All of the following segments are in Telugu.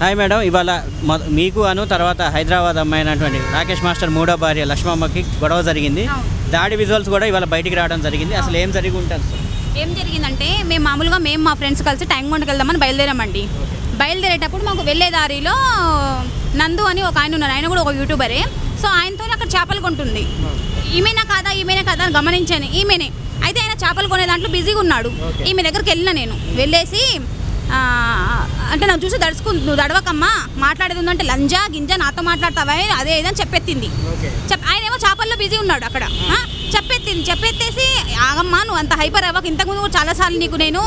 హాయ్ మేడం ఇవాళ మొ- మీకు అను తర్వాత హైదరాబాద్ అమ్మాయి అయినటువంటి రాకేష్ మాస్టర్ మూడో భార్య లక్ష్మమ్మకి గొడవ జరిగింది అవును. దాడి విజువల్స్ కూడా ఇవాళ బయటికి రావడం జరిగింది అసలు ఏం జరిగి ఉంటుంది సార్ ఏం జరిగిందంటే మేము మామూలుగా మేము మా ఫ్రెండ్స్ కలిసి ట్యాంక్ బండ్కి వెళ్దామని బయలుదేరామండి బయలుదేరేటప్పుడు మాకు వెళ్ళే దారిలో నందు అని ఒక ఆయన ఉన్నారు ఆయన కూడా ఒక యూట్యూబరే సో ఆయనతో అక్కడ చేపలు కొంటుంది ఈమెనా కాదా ఈమెనా కాదా అని గమనించాను ఈమెనే అయితే ఆయన చేపలు కొనే దాంట్లో బిజీగా ఉన్నాడు Okay. ఈమె దగ్గరికి వెళ్ళిన నేను వెళ్ళేసి ఆ, అంటే నాకు చూసి దడుచుకు నువ్వు దడవకమ్మా మాట్లాడేది ఉందంటే లంజా గింజా నాతో మాట్లాడతావా అదే ఇదని చెప్పెత్తింది ఓకే చెప్ ఆయన ఏమో చేపల్లో బిజీ ఉన్నాడు అక్కడ ఆ? చెప్పెత్తింది చెప్పెత్తేసి ఆగమ్మా నువ్వు అంత హైపర్ అవ్వక ఇంతకుముందు కూడా చాలాసార్లు నీకు నేను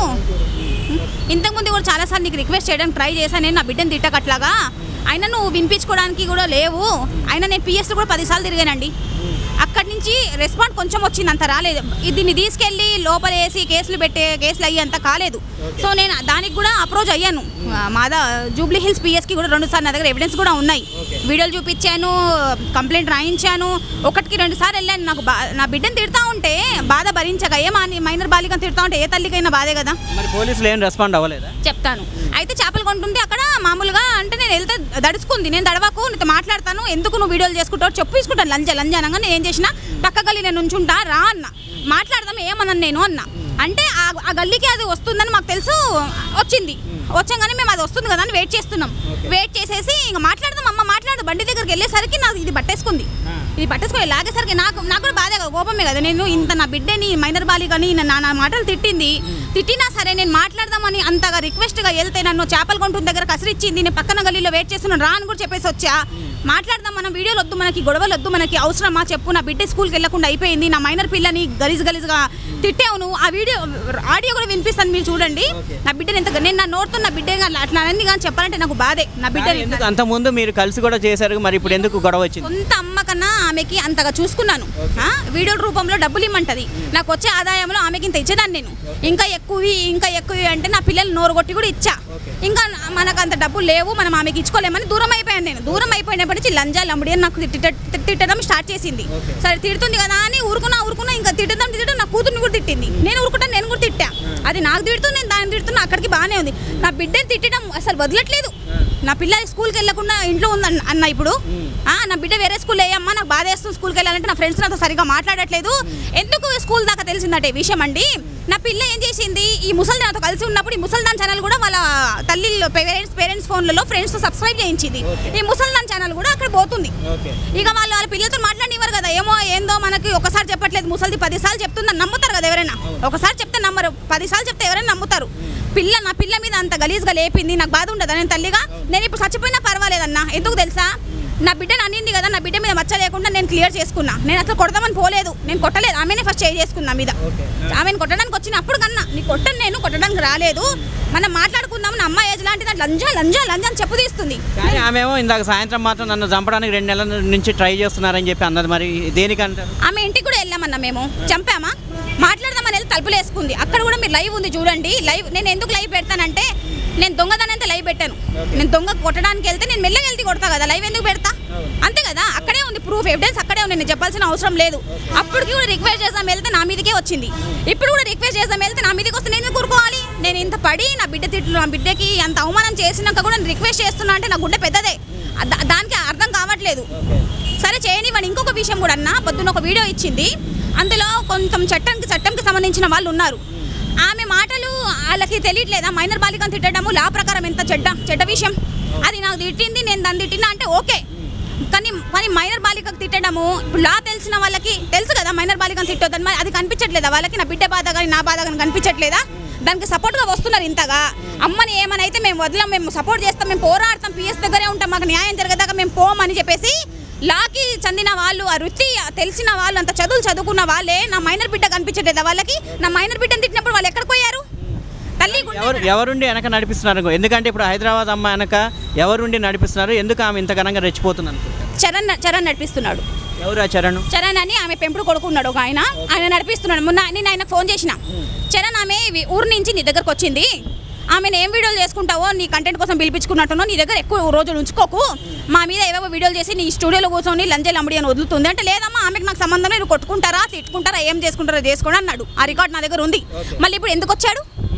ఇంతకుముందు కూడా చాలాసార్లు నీకు రిక్వెస్ట్ చేయడానికి ట్రై చేశాను నేను నా బిడ్డను తిట్టకట్లాగా అయినా నువ్వు వినిపించుకోవడానికి కూడా లేవు అయినా నేను పిఎస్ కూడా పదిసార్లు తిరిగానండి అక్కడి నుంచి రెస్పాండ్ కొంచెం వచ్చింది అంత రాలేదు ఇది దీన్ని తీసుకెళ్ళి లోపల వేసి కేసులు పెట్టే కేసులు అయ్యి అంత కాలేదు సో నేను దానికి కూడా అప్రోచ్ అయ్యాను ఆ, మాదా జూబ్లీ హిల్స్ పిఎస్కి కూడా రెండు సార్లు నా దగ్గర ఎవిడెన్స్ కూడా ఉన్నాయి Okay. వీడియోలు చూపించాను కంప్లైంట్ రాయించాను ఒకటికి రెండు సార్లు వెళ్ళాను నాకు బా నా బిడ్డను తిడతా ఉంటే బాధ భరించగా ఏ మాని మైనర్ బాలికను తిడతా ఉంటే ఏ తల్లికైనా బాధే కదా మరి పోలీసులు ఏం రెస్పాండ్ అవ్వలేదా చెప్తాను అయితే చేపలు కొంటుంది అక్కడ మామూలుగా అంటే నేను వెళ్తే దడుచుకుంది నేను దడవకు నీతో మాట్లాడతాను ఎందుకు నువ్వు వీడియోలు చేసుకుంటావు చెప్పు తీసుకుంటాను లంజ లంజ అనగా నేను ఏం చేసిన పక్క గల్లి నేను ఉంచుంటా రా అన్న మాట్లాడదాం ఏమన్నాను నేను అన్న అంటే ఆ ఆ గల్లీకి అది వస్తుందని మాకు తెలుసు వచ్చింది వచ్చాగానే మేము అది వస్తుంది కదా అని వెయిట్ చేస్తున్నాం వెయిట్ చేసేసి ఇంకా మాట్లాడదాం అమ్మ మాట్లాడు బండి దగ్గరికి వెళ్ళేసరికి నాకు ఇది పట్టేసుకుంది ఇది పట్టేసుకొని లాగేసరికి నాకు నాకు కూడా బాధే కదా కోపమే కదా నేను ఇంత నా బిడ్డని మైనర్ బాలికని నా నా మాటలు తిట్టింది తిట్టినా సరే నేను మాట్లాడదామని అంతగా రిక్వెస్ట్గా వెళ్తే నన్ను చేపల కొంటున్న దగ్గర కసిరిచ్చింది నేను పక్కన గల్లీలో వెయిట్ చేస్తున్నాను రా అని కూడా చెప్పేసి వచ్చా మాట్లాడదాం మనం వీడియోలు వద్దు మనకి గొడవలు వద్దు మనకి అవసరమా చెప్పు నా బిడ్డ స్కూల్కి వెళ్ళకుండా అయిపోయింది నా మైనర్ పిల్లని గలీజ్ గలీజ్గా తిట్టావు నువ్వు ఆ వీడియో ఆడియో కూడా వినిపిస్తాను మీరు చూడండి Okay. నా బిడ్డని ఎంత నేను నా నోడుతో నా బిడ్డ అట్లా అనేది కానీ చెప్పాలంటే నాకు బాధే నా బిడ్డ కానీ ఎందుకు అంత ముందు మీరు కలిసి కూడా చేశారు మరి ఇప్పుడు ఎందుకు గొడవ వచ్చింది సొంత అమ్మ కన్నా ఆమెకి అంతగా చూసుకున్నాను ఆ, వీడియోల రూపంలో డబ్బులు ఇమ్మంటది నాకు వచ్చే ఆదాయంలో ఆమెకి ఇంత ఇచ్చేదాన్ని నేను ఇంకా ఎక్కువ ఇంకా ఎక్కువ అంటే నా పిల్లలు నోరు కొట్టి కూడా ఇచ్చా ఇంకా మనకు అంత డబ్బులు లేవు మనం ఆమెకి ఇచ్చుకోలేమని దూరం అయిపోయాను నేను దూరం అయిపోయినప్పటి నుంచి లంజా లంబడి అని నాకు తిట్ట- తిట్ట- తిట్టడం స్టార్ట్ చేసింది సరే తిడుతుంది కదా అని ఊరుకున్నా ఊరుకున్నా ఇంకా తిట్టడం తిట్టడం నా కూతుర్ని కూడా తిట్టింది నేను ఊరుకుంటా నేను కూడా తిట్టా అది నాకు తిడుతూ నేను దాన్ని తిడుతున్నా అక్కడికి బాగానే ఉంది నా బిడ్డని తిట్టడం అసలు వదలట్లేదు నా పిల్ల స్కూల్కి వెళ్ళకుండా ఇంట్లో ఉంది అన్న- అన్న ఇప్పుడు ఆ, నా బిడ్డ వేరే స్కూల్ వేయమ్మా నాకు బాధ వేస్తుంది స్కూల్కి వెళ్ళాలంటే నా ఫ్రెండ్స్ నాతో సరిగా మాట్లాడట్లేదు ఎందుకు స్కూల్ దాకా తెలిసిందటే ఈ విషయం అండి నా పిల్ల ఏం చేసింది ఈ ముసలి నాతో కలిసి ఉన్నప్పుడు ఈ ముసల్దాన్ ఛానల్ కూడా వాళ్ళ తల్లి పేరెంట్స్ పేరెంట్స్ ఫోన్లలో ఫ్రెండ్స్తో సబ్స్క్రైబ్ చేయించింది ఈ ముసల్దాన్ ఛానల్ కూడా అక్కడ పోతుంది ఓకే ఇక వాళ్ళు వాళ్ళ పిల్లలతో మాట్లాడినివ్వరు కదా ఏమో ఏందో మనకి ఒకసారి చెప్పట్లేదు ముసలిది పదిసార్లు చెప్తుందని నమ్ముతారు కదా ఎవరైనా ఒకసారి చెప్తే నమ్మరు పదిసార్లు చెప్తే ఎవరైనా నమ్ముతారు పిల్ల నా పిల్ల మీద అంత గలీజ్గా లేపింది నాకు బాధ ఉండదా నేను తల్లిగా నేను ఇప్పుడు చచ్చిపోయినా పర్వాలేదన్నా ఎందుకు తెలుసా నా బిడ్డను అనింది కదా నా బిడ్డ మీద మచ్చ లేకుండా నేను క్లియర్ చేసుకున్నా నేను అసలు కొడదామని పోలేదు నేను కొట్టలేదు ఆమెనే ఫస్ట్ చేయి చేసుకున్నా మీద ఆమెను కొట్టడానికి వచ్చిన అప్పుడు కన్నా నీ కొట్టను నేను కొట్టడానికి రాలేదు మనం మాట్లాడుకుందాం నా అమ్మ ఏజ్ లాంటిది అది లంజా లంజా లంజా అని చెప్పు తీస్తుంది కానీ ఆమెమో ఇందాక సాయంత్రం మాత్రం నన్ను చంపడానికి రెండు నెలల నుంచి ట్రై చేస్తున్నారని చెప్పి అన్నది మరి దేనికంటారు ఆమె ఇంటికి కూడా వెళ్ళామన్నా మేము చంపామా మాట్లాడదామని వెళ్ళి తలుపులు వేసుకుంది అక్కడ కూడా మీరు లైవ్ ఉంది చూడండి లైవ్ నేను ఎందుకు లైవ్ పెడతానంటే నేను దొంగదనంతా లైవ్ పెట్టాను నేను దొంగ కొట్టడానికి వెళ్తే నేను మెల్లగా వెళ్తే కొడతా కదా లైవ్ ఎందుకు పెడతా అంతే కదా అక్కడే ఉంది ప్రూఫ్ ఎవిడెన్స్ అక్కడే ఉంది నేను చెప్పాల్సిన అవసరం లేదు అప్పటికి కూడా రిక్వెస్ట్ చేద్దాం వెళ్తే నా మీదకే వచ్చింది ఇప్పుడు కూడా రిక్వెస్ట్ చేద్దాం వెళ్తే నా మీదకి వస్తే నేను కూరుకోవాలి నేను ఇంత పడి నా బిడ్డ తిట్లు నా బిడ్డకి అంత అవమానం చేసినాక కూడా నేను రిక్వెస్ట్ చేస్తున్నా అంటే నా గుండె పెద్దదే దా- దానికి అర్థం కావట్లేదు సరే చేయనివ్వండి ఇంకొక విషయం కూడా అన్న పొద్దున్న ఒక వీడియో ఇచ్చింది అందులో కొంచెం చట్టంకి చట్టంకి సంబంధించిన వాళ్ళు ఉన్నారు ఆమె మాటలు వాళ్ళకి తెలియట్లేదా మైనర్ బాలికను తిట్టడము లా ప్రకారం ఎంత చెడ్డ చెడ్డ విషయం అది నాకు తిట్టింది నేను దాన్ని తిట్టినా అంటే ఓకే కానీ కానీ మైనర్ బాలికకు తిట్టడము ఇప్పుడు లా తెలిసిన వాళ్ళకి తెలుసు కదా మైనర్ బాలికను తిట్టొద్దని మరి అది కనిపించట్లేదా వాళ్ళకి నా బిడ్డ బాధ కానీ నా బాధ కానీ కనిపించట్లేదా దానికి సపోర్ట్గా వస్తున్నారు ఇంతగా అమ్మని ఏమని అయితే మేము వదలం మేము సపోర్ట్ చేస్తాం మేము పోరాడతాం పిఎస్ దగ్గరే ఉంటాం మాకు న్యాయం జరగదాకా మేము పోమని చెప్పేసి లాకి చెందిన వాళ్ళు ఆ వృత్తి తెలిసిన వాళ్ళు అంత చదువులు చదువుకున్న వాళ్ళే నా మైనర్ బిడ్డ కనిపించట్లేదా వాళ్ళకి నా మైనర్ బిడ్డను తిట్టినప్పుడు వాళ్ళు ఎక్కడికి పోయారు తల్లి గుండె- ఎవరు ఎవరుండి వెనక నడిపిస్తున్నారు ఎందుకంటే ఇప్పుడు హైదరాబాద్ అమ్మ వెనక ఎవరుండి నడిపిస్తున్నారు ఎందుకు ఆమె ఇంత ఘనంగా రెచ్చిపోతుంది అనుకుంటా చరణ్ చరణ్ నడిపిస్తున్నాడు ఎవరు ఆ చరణ్ చరణ్ అని ఆమె పెంపుడు కొడుకున్నాడు ఒక ఆయన ఆయన నడిపిస్తున్నాడు మొన్న నేను ఆయన ఫోన్ చేసిన చరణ్ ఆమె వి- ఊరు నుంచి నీ దగ్గరకు వచ్చింది ఆమెను ఏం వీడియోలు చేసుకుంటావో నీ కంటెంట్ కోసం పిలిపించుకున్నట్టునో నీ దగ్గర ఎక్కువ రోజులు ఉంచుకోకు మా మీద ఏవేవో వీడియోలు చేసి నీ స్టూడియోలో కూర్చొని లంజలు అమ్మడి అని వదులుతుంది అంటే లేదమ్మా ఆమెకు నాకు సంబంధం లేదు కొట్టుకుంటారా తిట్టుకుంటారా ఏం చేసుకుంటారో చేసుకోండి అన్నాడు ఆ రికార్డ్ నా దగ్గర ఉంది మళ్ళీ ఇప్పుడు ఎందుకు వచ్చాడు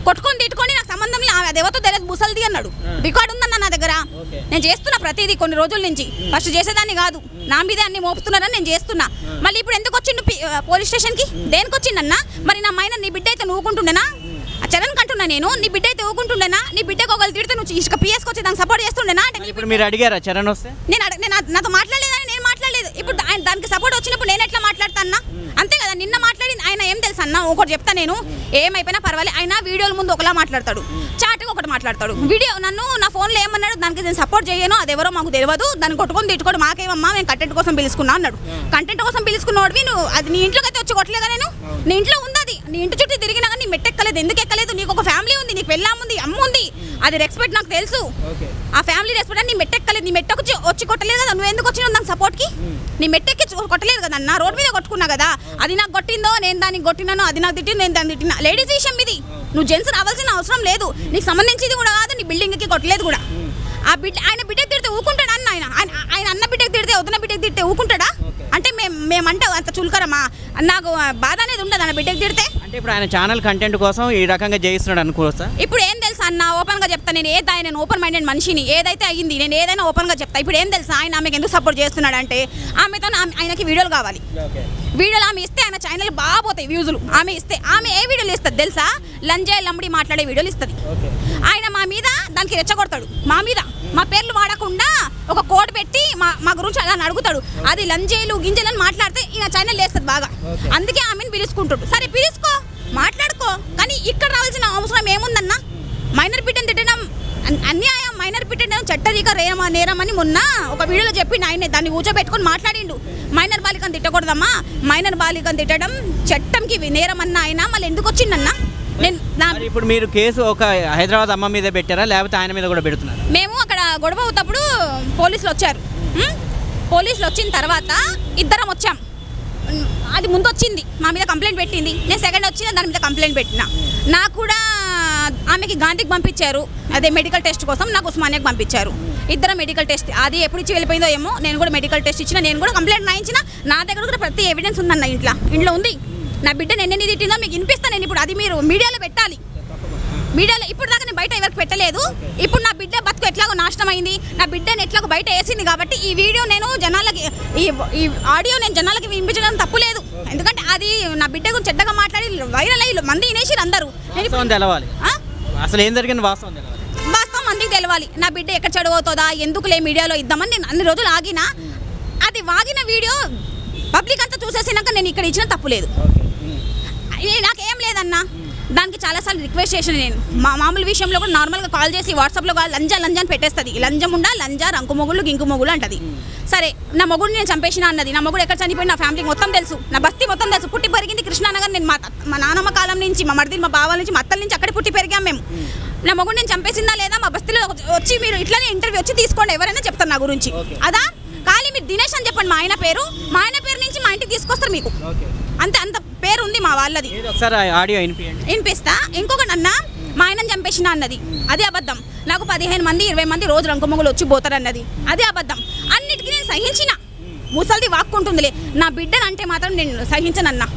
కొట్టుకొని తిట్టుకొని నాకు సంబంధం లేదు ఆమె అదేవతో తెలియదు ముసలిది అన్నాడు రికార్డు ఉందన్న నా దగ్గర ఓకే. నేను చేస్తున్నా ప్రతిదీ కొన్ని రోజుల నుంచి ఫస్ట్ చేసేదాన్ని కాదు నా మీదే అన్ని మోపుతున్నారని నేను చేస్తున్నా మళ్ళీ ఇప్పుడు ఎందుకు వచ్చిండు పి- ఆ, పోలీస్ స్టేషన్కి దేనికి వచ్చిండన్నా మరి నా మైన నీ బిడ్డ అయితే నువ్వుకుంటుండేనా ఆ చరణ్ కంటున్నా నేను నీ బిడ్డ అయితే ఊకుంటుండేనా నీ బిడ్డకు ఒకళ్ళు తిడితే నువ్వు ఇసుక పిఎస్కి వచ్చి దానికి సపోర్ట్ చేస్తుండేనా అంటే నీ ఇప్పుడు మీరు అడిగారా చరణ్ వస్తే నేను అడ- నేను నా- నాతో మాట్లాడలేదని నేను మాట్లాడలేదు ఇప్పుడు ఆయన దానికి సపోర్ట్ వచ్చినప్పుడు నేను ఎట్లా మాట్లాడతాన్నా అంతే కదా నిన్న మాట్లాడింది ఆయన ఏం తెలుసు అన్న ఒకటి చెప్తా నేను ఏమైపోయినా పర్వాలేదు ఆయన వీడియోల ముందు ఒకలా మాట్లాడతాడు చాటుగా ఒకటి మాట్లాడతాడు వీడియో నన్ను నా ఫోన్లో ఏమన్నాడు దానికి నేను సపోర్ట్ చేయను అది ఎవరో మాకు తెలియదు దాన్ని కొట్టుకొని తిట్టుకోడు మాకేమమ్మా నేను కంటెంట్ కోసం పిలుచుకున్నా అన్నాడు కంటెంట్ కోసం పిలుచుకున్నోడివి నువ్వు అది నీ ఇంట్లోకి అయితే వచ్చి కొట్టలేదా నేను నీ ఇంట్లో ఉంది అది నీ ఇంటి చుట్టూ తిరిగినా కానీ నీ మెట్టెక్కలేదు ఎందుకు ఎక్కలేదు నీకు ఒక ఫ్యామిలీ ఉంది నీకు పెళ్ళాం ఉంది అమ్మ ఉంది అది రెస్పెక్ట్ నాకు తెలుసు ఓకే ఆ ఫ్యామిలీ రెస్పెక్ట్ నీ మెట్టెక్కలేదు నీ మెట్టకు వచ్చి- వచ్చి కొట్టలేదు కదా నువ్వు ఎందుకు వచ్చినావు నాకు సపోర్ట్కి నీ మెట్టెక్కి చూ- కొట్టలేదు కదా అన్న రోడ్ మీద కొట్టుకున్నా కదా అది నాకు కొట్టిందో నేను దానికి కొట్టినానో అది నాకు తిట్టింది నేను దాన్ని తిట్టినా లేడీస్ విషయం ఇది నువ్వు జెంట్స్ రావాల్సిన అవసరం లేదు నీకు సంబంధించింది కూడా కాదు నీ బిల్డింగ్కి కొట్టలేదు కూడా ఆ బిడ్డ ఆయన బిడ్డకి తిడితే ఊకుంటాడా అన్న ఆయన ఆయన ఆయన అన్న బిడ్డకి తిడితే వదిన బిడ్డకి తిడితే ఊకుంటాడా అంటే మేము మేమంటే అంత చులకరమా నాకు బాధ అనేది ఉండదు అన్న బిడ్డకి తిడితే అంటే ఇప్పుడు ఆయన ఛానల్ కంటెంట్ కోసం ఈ రకంగా చేయిస్తున్నాడు అనుకోవచ్చా ఇప్పుడు ఏం తెలుసా అన్న ఓపెన్ గా చెప్తా నేను ఏదైనా నేను ఓపెన్ మైండెడ్ మనిషిని ఏదైతే అయ్యింది నేను ఏదైనా ఓపెన్ గా చెప్తా ఇప్పుడు ఏం తెలుసా ఆయన ఆమెకి ఎందుకు సపోర్ట్ చేస్తున్నాడు అంటే ఆమెతో ఆమె- ఆయనకి వీడియోలు కావాలి ఓకే వీడియోలు ఆమె ఇస్తే ఆయన ఛానల్ బాగా పోతాయి వ్యూజులు ఆమె ఇస్తే ఆమె ఏ వీడియోలు ఇస్తుంది తెలుసా లంజే లంబడి మాట్లాడే వీడియోలు ఇస్తుంది ఓకే ఆయన మా మీద దానికి రెచ్చగొడతాడు మా మీద మా పేర్లు వాడకుండా ఒక కోడ్ పెట్టి మా మా గురించి అలా అడుగుతాడు అది లంజేలు గింజలు అని మాట్లాడితే ఈయన ఛానల్ వేస్తుంది బాగా Okay. అందుకే ఆమెను పిలుచుకుంటాడు సరే పిలుచుకో మాట్లాడుకో కానీ ఇక్కడ రావాల్సిన అవసరం ఏముందన్నా మైనర్ బిడ్డను తిట్టడం అన్- అన్యాయం మైనర్ బిడ్డను చట్టరీక రేమ నేరం అని మొన్న ఒక వీడియోలో చెప్పి ఆయనే దాన్ని కూర్చోబెట్టుకొని మాట్లాడిండు మైనర్ బాలికను తిట్టకూడదమ్మా మైనర్ బాలికను తిట్టడం చట్టంకి వి- నేరం అన్న ఆయన మళ్ళీ ఎందుకు వచ్చిందన్నా నేను నా మరి ఇప్పుడు మీరు కేసు ఒక హైదరాబాద్ అమ్మ మీద పెట్టారా లేకపోతే ఆయన మీద కూడా పెడుతున్నారా మేము అక్కడ గొడవ అవుతప్పుడు పోలీసులు వచ్చారు ఉమ్, పోలీసులు వచ్చిన తర్వాత ఇద్దరం వచ్చాం ఉమ్, అది ముందు వచ్చింది మా మీద కంప్లైంట్ పెట్టింది నేను సెకండ్ వచ్చిన దాని మీద కంప్లైంట్ పెట్టిన నాకు కూడా ఆమెకి గాంధీకి పంపించారు అదే మెడికల్ టెస్ట్ కోసం నాకు ఉస్మానియాకి పంపించారు ఇద్దరం మెడికల్ టెస్ట్ అది ఎప్పుడు ఇచ్చి వెళ్ళిపోయిందో ఏమో నేను కూడా మెడికల్ టెస్ట్ ఇచ్చిన నేను కూడా కంప్లైంట్ రాయించిన నా దగ్గర కూడా ప్రతి ఎవిడెన్స్ ఉందన్న ఇంట్లో ఇంట్లో ఉంది నా బిడ్డ ఎన్ని తిట్టిందో మీకు వినిపిస్తాను నేను ఇప్పుడు అది మీరు మీడియాలో పెట్టాలి మీడియాలో ఇప్పుడు దాకా నేను బయట ఎవరికి పెట్టలేదు ఇప్పుడు నా బిడ్డ బతుకు ఎట్లాగో నాశనం అయింది నా బిడ్డని ఎట్లాగో బయట వేసింది కాబట్టి ఈ వీడియో నేను జనాలకి ఈ ఈ ఆడియో నేను జనాలకి వినిపించడం తప్పు లేదు ఎందుకంటే అది నా బిడ్డ గురించి చెడ్డగా మాట్లాడి వైరల్ అయ్యి మంది వినేసిరు అందరూ నేను ఇప్పుడు- వాస్తవం తెలవాలి ఆ? అసలు ఏం జరిగింది వాస్తవం తెలవాలి వాస్తవం మందికి తెలవాలి నా బిడ్డ ఎక్కడ చెడవుతుందా ఎందుకులే మీడియాలో ఇద్దామని నేను అన్ని రోజులు ఆగిన అది వాగిన వీడియో పబ్లిక్ అంతా చూసేసినాక నేను ఇక్కడ ఇచ్చిన తప్పు లేదు ఏ నాకేం లేదన్నా దానికి చాలాసార్లు రిక్వెస్ట్ చేసిన నేను మా మామూలు విషయంలో కూడా నార్మల్గా కాల్ చేసి వాట్సాప్లో కాల్ లంజా లంజా అని పెట్టేస్తుంది లంజం ఉండా లంజా రంకు మొగుళ్ళు గింకు మొగుళ్ళు అంటది సరే నా మొగుడు నేను చంపేసిన అన్నది నా మొగుడు ఎక్కడ చనిపోయిన నా ఫ్యామిలీ మొత్తం తెలుసు నా బస్తీ మొత్తం తెలుసు పుట్టి పెరిగింది కృష్ణానగర్ నేను మా త- మా నాన్నమ్మ కాలం నుంచి మా మరిది మా బావాల నుంచి మా అత్తల నుంచి అక్కడే పుట్టి పెరిగాం మేము నా మొగుడు నేను చంపేసిందా లేదా మా బస్తీలో వచ్చి మీరు ఇట్లానే ఇంటర్వ్యూ వచ్చి తీసుకోండి ఎవరైనా చెప్తారు నా గురించి Okay. అదా ఖాళీ మీరు దినేష్ అని చెప్పండి మా ఆయన పేరు మా ఆయన పేరు నుంచి మా ఇంటికి తీసుకొస్తారు మీకు ఓకే అంత అంత పేరు ఉంది మా వాళ్ళది ఏది ఒకసారి ఆడియో వినిపించండి వినిపిస్తా ఇంకొకటి అన్న మా ఆయనని చంపేసిన అన్నది అది అబద్ధం నాకు పదిహేను మంది ఇరవై మంది రోజు రంకుమొగులు వచ్చి పోతారన్నది అది అబద్ధం అన్నిటికీ నేను సహించిన ముసలిది వాక్కుంటుందిలే నా బిడ్డను అంటే మాత్రం నేను సహించనన్నా